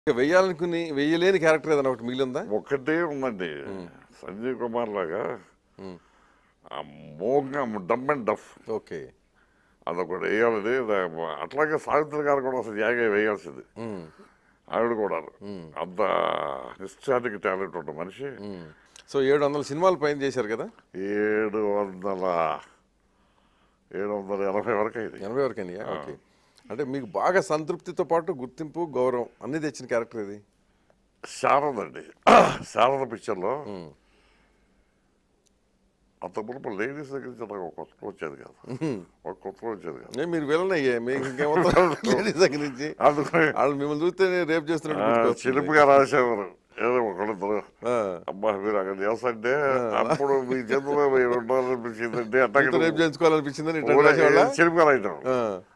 ఇక వెయ్యాలనుకుని వెయ్యలేని క్యారెక్టర్ ఏదైనా ఒకటి మిగిలిందా ఒక్కటే ఉందండి సంజయ్ కుమార్ లాగా ఉమ్, ఆ మోగ డమ్ అండ్ డఫ్ ఓకే అదొకటి వేయాలని దా- అట్లాగే సావిత్రి గారు కూడా అసలు యాగ వేయాల్సింది ఉమ్, ఆవిడ కూడా అంత నిశ్చానికి టాలెంట్ ఉన్న మనిషి ఉమ్. సో ఏడు వందల సినిమాలు పైన చేశారు కదా ఏడు వందల ఏడు వందల ఎనభై వరకు అయింది ఎనభై వరకు అయినాయా ఓకే అంటే మీకు బాగా సంతృప్తితో పాటు గుర్తింపు గౌరవం అన్ని తెచ్చిన క్యారెక్టర్ ఇది శారద అండి శారద పిక్చర్లో అంత మునుపు లేడీస్ దగ్గర నుంచి నాకు ఒక కొత్త వచ్చేది కాదు ఒక కొత్త వచ్చేది కాదు ఏ, మీరు విలన్ అయ్యే మీకు ఇంకేమవుతారు లేడీస్ దగ్గర నుంచి అందుకని వాళ్ళు మిమ్మల్ని చూస్తే రేపు చేస్తున్నట్టు ఆ, గుర్తుకొస్తుంది. చిలుపుగా రాసేవారు ఏదో ఒకళ్ళిద్దరు ఆ, అమ్మా మీరు అక్కడ చేస్తుంటే అప్పుడు మీ చేతిలో మీరు ఉండాలనిపించిందంటే మీతో రేపు అట్లా చేయించుకోవాలనిపించిందని ఇట్లా రాసేవాళ్ళ? చిలుపుగా రాయటం ఆ,